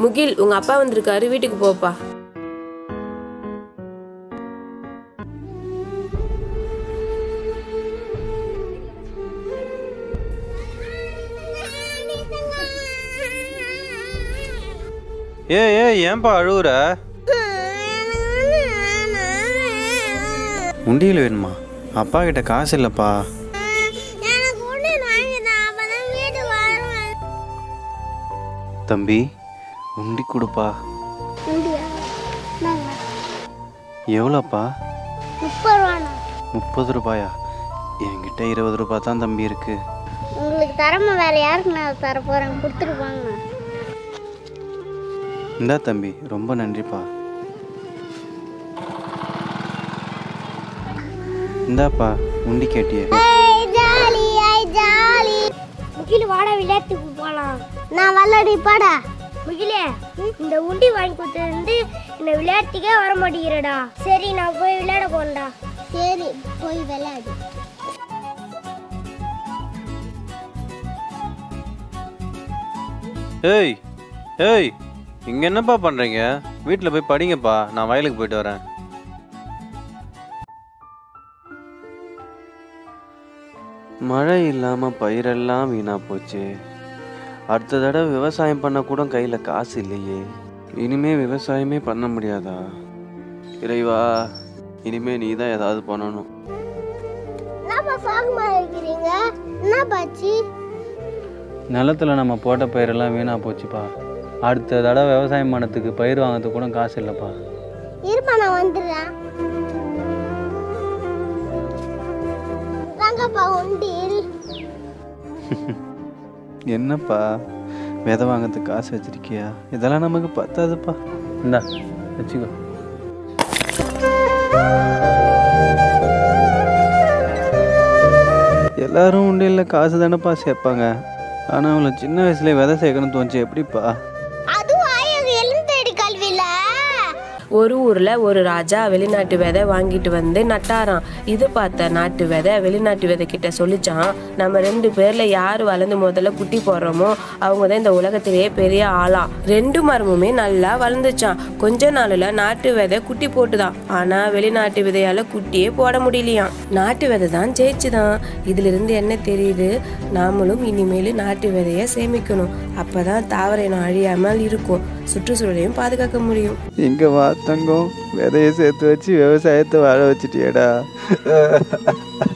முகில் உங்க அப்பா வந்திருக்காரு வீட்டுக்கு போப்பா ஏ ஏ ஏன்பா அழுவுற உண்டியல் வேணுமா அப்பா கிட்ட காசு இல்லைப்பா எனக்கு ஒண்ணு வாங்கிதான் அப்பதான் வீடு வருவேன் தம்பி உண்டி கொடுப்பா முடியா எவ்வளோப்பா முப்பது ரூபாண்ணா முப்பது ரூபாயா என்கிட்ட இருபது ரூபாய் தான் தம்பி இருக்கு உங்களுக்கு தரமா வேற யாருக்கு நான் தர போறேன் கொடுத்துட்டு போங்கண்ணா இந்தா தம்பி ரொம்ப நன்றிப்பா இந்தாப்பா உண்டி கேட்டியே ஜாலி ஐ ஜாலி முகில வாடா விளையாட்டுக்கு போலாம் நான் வல்லடி பாடா முகிலே இந்த உண்டி வாங்கி கொடுத்தது இந்த விளையாட்டுக்கே வர மாட்டேங்கிறடா சரி நான் போய் விளையாட போறேன்டா சரி போய் விளையாடு ஏய் ஏய் இங்கே என்னப்பா பண்ணுறீங்க வீட்டில் போய் படிங்கப்பா நான் வயலுக்கு போயிட்டு வரேன் மழை இல்லாமல் பயிரெல்லாம் வீணா போச்சு அடுத்த தடவை விவசாயம் பண்ண கூட கையில் காசு இல்லையே இனிமே விவசாயமே பண்ண முடியாதா இறைவா இனிமே நீ தான் ஏதாவது பண்ணணும் என்னப்பா சாகுமா இருக்கிறீங்க என்ன பாச்சி நிலத்துல நம்ம போட்ட பயிரெல்லாம் வீணாக போச்சுப்பா அடுத்த தடவை விவசாயம் பண்ணத்துக்கு பயிர் வாங்குறதுக்கு கூட காசு இல்லைப்பா இருப்பா நான் வந்துடுறேன் வாங்கப்பா உண்டியல் என்னப்பா விதை வாங்கிறதுக்கு காசு வச்சிருக்கியா இதெல்லாம் நமக்கு பத்தாதுப்பா இந்தா வச்சுக்கோ எல்லாரும் உண்டியல்ல காசு தானேப்பா சேர்ப்பாங்க ஆனால் அவங்கள சின்ன வயசுல விதை சேர்க்கணும்னு தோணுச்சு எப்படிப்பா அதுவா எங்க எழுந்தேடி கல்வியில ஒரு ஊர்ல ஒரு ராஜா வெளிநாட்டு விதை வாங்கிட்டு வந்து நட்டாராம் இது பார்த்த நாட்டு விதை வெளிநாட்டு விதை கிட்ட சொல்லிச்சான் நம்ம ரெண்டு பேர்ல யாரு வளர்ந்து முதல்ல குட்டி போடுறோமோ அவங்க தான் இந்த உலகத்திலேயே பெரிய ஆளாம் ரெண்டு மரமுமே நல்லா வளர்ந்துச்சான் கொஞ்ச நாள்ல நாட்டு விதை குட்டி போட்டுதான் ஆனா வெளிநாட்டு விதையால குட்டியே போட முடியலையாம் நாட்டு விதை தான் ஜெயிச்சுதான் இதுல இருந்து என்ன தெரியுது நாமளும் இனிமேல் நாட்டு விதைய சேமிக்கணும் அப்பதான் தாவர இனம் அழியாமல் இருக்கும் சுற்றுச்சூழலையும் பாதுகாக்க முடியும் எங்க வா தங்கம் விதைய சேர்த்து வச்சு விவசாயத்தை வாழ வச்சுட்டியேடா